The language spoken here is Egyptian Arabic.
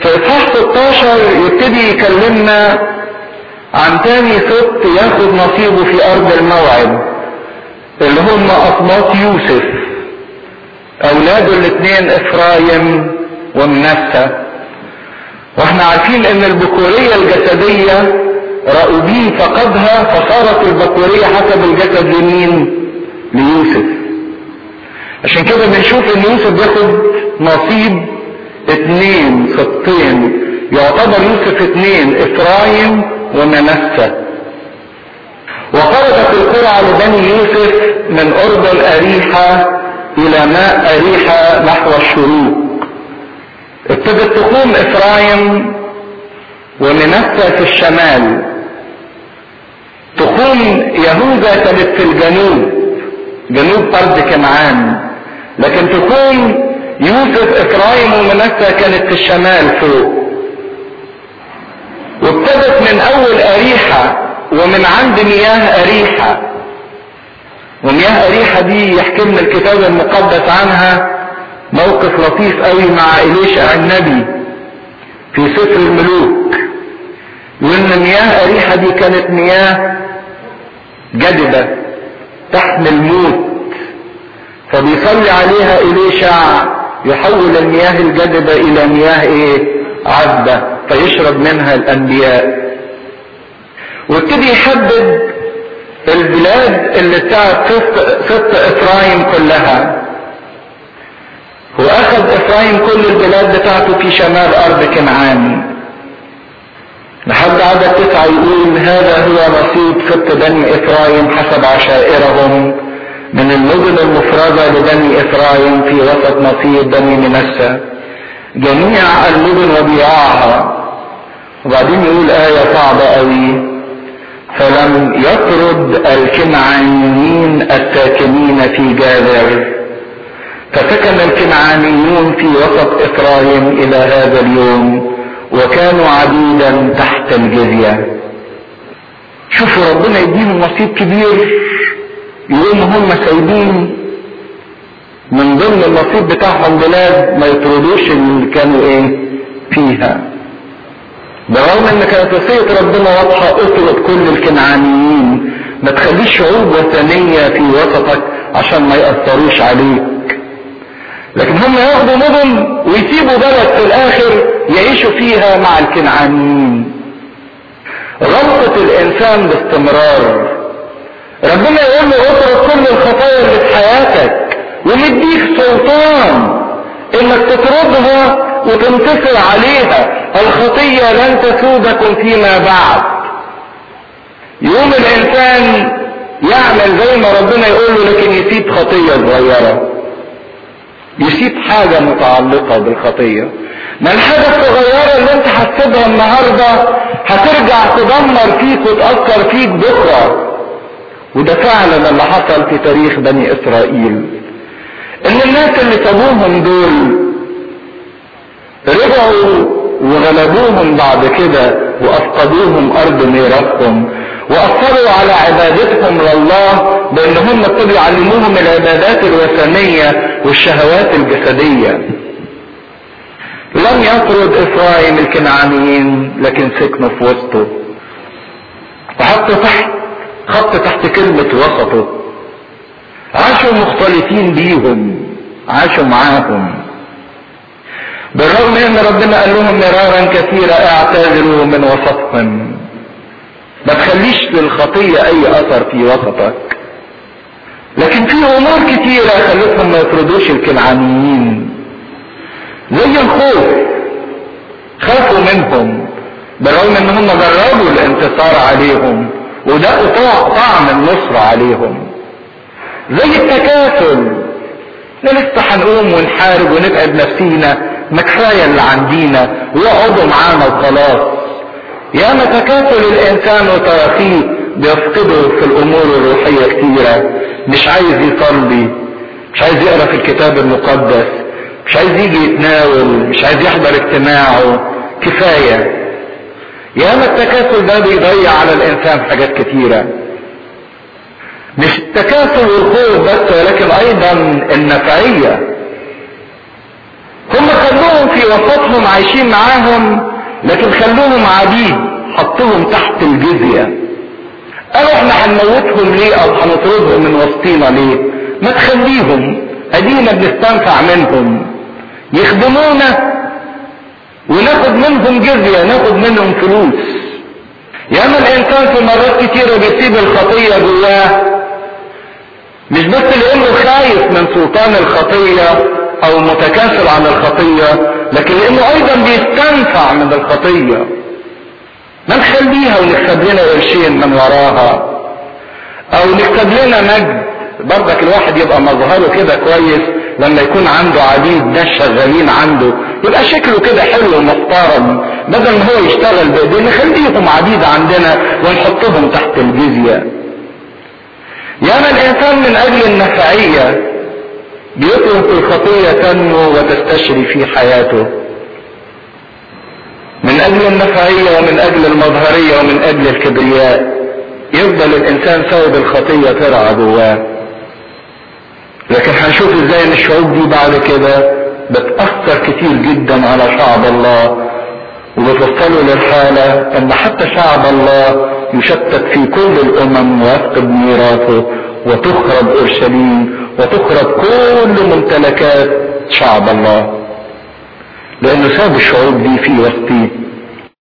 في اصحاح 16 يبتدي يكلمنا عن تاني سبط ياخد نصيبه في ارض الموعد اللي هم اصباط يوسف اولاده الاثنين افرايم ومنسى واحنا عارفين ان البكورية الجسدية رأوبين فقدها فصارت البكورية حسب الجسد لمين ليوسف عشان كده بنشوف ان يوسف بياخد نصيب اتنين سبطين يعتبر يوسف اتنين افرايم ومنسى وخرجت القرعة لبني يوسف من اردن اريحة الى ماء اريحة نحو الشروق ابتدت تقوم افرايم ومنسى في الشمال تقوم يهوذا كانت في الجنوب جنوب ارض كنعان لكن تقوم يوسف افرايم ومنسى كانت في الشمال فوق وابتدت من اول اريحة ومن عند مياه اريحة ومياه اريحة دي يحكي لنا الكتاب المقدس عنها موقف لطيف قوي مع إليشع النبي في سفر الملوك وإن مياه أريحة دي كانت مياه جدبة تحمل موت فبيصلي عليها إليشع يحول المياه الجدبة إلى مياه إيه؟ عذبة فيشرب منها الأنبياء وابتدي يحدد البلاد اللي بتاعت ست إفرايم كلها واخذ افرايم كل البلاد بتاعته في شمال ارض كنعان لحد عدد تسعة يقول هذا هو نصيب ست بني افرايم حسب عشائرهم من المدن المفردة لبني افرايم في وسط نصيب بني منسى جميع المدن وبيعها وبعدين يقول آية صعبة قوي فلم يطرد الكنعانيين الساكنين في جابر فسكن الكنعانيون في وسط افرايم الى هذا اليوم وكانوا عبيدا تحت الجزية شوفوا ربنا يديهم نصيب كبير يقوم هم سايبين من ضمن النصيب بتاعهم بلاد ما يطردوش اللي كانوا ايه فيها برغم ان كانت وصية ربنا واضحة اطرد كل الكنعانيين ما تخليش شعوب وثنية في وسطك عشان ما يأثروش عليك لكن هم ياخدوا مدن ويسيبوا بلد في الاخر يعيشوا فيها مع الكنعانيين غلطة الانسان باستمرار ربنا يقول له اطرد كل الخطايا اللي في حياتك ومديك سلطان انك تطردها وتنتصر عليها الخطية لن تسودكم فيما بعد يوم الانسان يعمل زي ما ربنا يقول له لكن يسيب خطية صغيرة يسيب حاجة متعلقة بالخطية ما الحاجة الصغيرة اللي انت هتسيبها النهاردة هترجع تدمر فيك وتأثر فيك بكرة وده فعلا اللي حصل في تاريخ بني اسرائيل ان الناس اللي سابوهم دول رجعوا وغلبوهم بعد كده وافقدوهم ارض ميراثهم واثروا على عبادتهم لله بان هم ابتدوا يعلموهم العبادات الوثنيه والشهوات الجسديه لم يطرد افرايم الكنعانيين لكن سكنوا في وسطه وحطوا تحت خط تحت كلمة وسطه عاشوا مختلطين بيهم عاشوا معاهم بالرغم ان ربنا قال لهم مرارا كثيرا اعتذروا من وسطهم ما تخليش للخطية اي اثر في وسطك لكن في امور كثيرة خلتهم ما يطردوش الكنعانيين زي الخوف خافوا منهم بالرغم ان هم جربوا الانتصار عليهم وده طعم النصر عليهم زي التكاسل لسه هنقوم ونحارب ونتعب نفسينا ما كفايه اللي عندينا ويقعدوا معانا وخلاص يا ما تكاسل الانسان وتراخيه بيفقده في الامور الروحيه كتيره مش عايز يصلي مش عايز يقرا في الكتاب المقدس مش عايز يجي يتناول مش عايز يحضر اجتماعه كفايه يا ما التكاسل ده بيضيع على الانسان حاجات كتيره مش التكاسل والخوف بس ولكن ايضا النفعيه هم خلوهم في وسطهم عايشين معاهم لكن خلوهم عبيد حطوهم تحت الجزية قالوا احنا هنموتهم ليه او هنطردهم من وسطينا ليه ما تخليهم ادينا بنستنفع منهم يخدمونا وناخد منهم جزية ناخد منهم فلوس ياما الانسان في مرات كتيرة بيسيب الخطية جواه مش بس لانه خايف من سلطان الخطية او متكاسل عن الخطية لكن لانه ايضا بيستنفع من الخطية ما نخليها ونكسب لنا قرشين من وراها او نكسب لنا مجد برضك الواحد يبقى مظهره كده كويس لما يكون عنده عبيد ناس شغالين عنده يبقى شكله كده حلو ومحترم بدل ما هو يشتغل بايديه نخليهم عبيد عندنا ونحطهم تحت الجزيه ياما الانسان من اجل النفعيه بيترك الخطيه تنمو وتستشري في حياته من اجل النفعيه ومن اجل المظهريه ومن اجل الكبرياء يفضل الانسان سبب الخطيه ترعى جواه لكن هنشوف ازاي ان الشعوب دي بعد كده بتأثر كتير جدا على شعب الله وبتوصلوا للحالة ان حتى شعب الله يشتت في كل الامم ويفقد ميراثه وتخرب اورشليم وتخرب كل ممتلكات شعب الله لانه ساب الشعوب دي في وسطيه